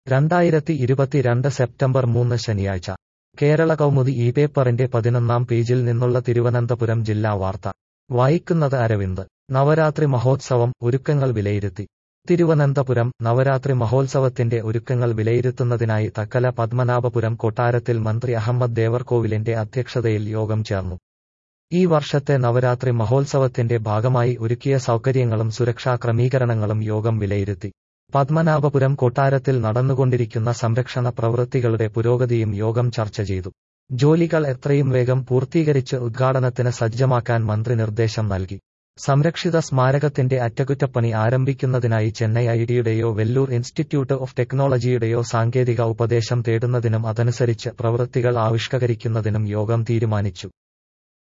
രണ്ടായിരത്തി ഇരുപത്തിരണ്ട് സെപ്റ്റംബർ മൂന്ന് ശനിയാഴ്ച കേരള കൗമുദി ഈ പേപ്പറിന്റെ പതിനൊന്നാം പേജിൽ നിന്നുള്ള തിരുവനന്തപുരം ജില്ലാ വാർത്ത വായിക്കുന്നത് അരവിന്ദ് നവരാത്രി മഹോത്സവം ഒരുക്കങ്ങൾ വിലയിരുത്തി തിരുവനന്തപുരം നവരാത്രി മഹോത്സവത്തിന്റെ ഒരുക്കങ്ങൾ വിലയിരുത്തുന്നതിനായി തക്കല പത്മനാഭപുരം കൊട്ടാരത്തിൽ മന്ത്രി അഹമ്മദ് ദേവർകോവിലിന്റെ അധ്യക്ഷതയിൽ യോഗം ചേർന്നു ഈ വർഷത്തെ നവരാത്രി മഹോത്സവത്തിന്റെ ഭാഗമായി ഒരുക്കിയ സൗകര്യങ്ങളും സുരക്ഷാ ക്രമീകരണങ്ങളും യോഗം വിലയിരുത്തി പത്മനാഭപുരം കൊട്ടാരത്തിൽ നടന്നുകൊണ്ടിരിക്കുന്ന സംരക്ഷണ പ്രവൃത്തികളുടെ പുരോഗതിയും യോഗം ചർച്ച ചെയ്തു ജോലികൾ എത്രയും വേഗം പൂർത്തീകരിച്ച് ഉദ്ഘാടനത്തിന് സജ്ജമാക്കാൻ മന്ത്രി നിർദ്ദേശം നൽകി സംരക്ഷിത സ്മാരകത്തിന്റെ അറ്റകുറ്റപ്പണി ആരംഭിക്കുന്നതിനായി ചെന്നൈ ഐഡിയുടെയോ വെല്ലൂർ ഇൻസ്റ്റിറ്റ്യൂട്ട് ഓഫ് ടെക്നോളജിയുടെയോ സാങ്കേതിക ഉപദേശം തേടുന്നതിനും അതനുസരിച്ച് പ്രവൃത്തികൾ ആവിഷ്കരിക്കുന്നതിനും യോഗം തീരുമാനിച്ചു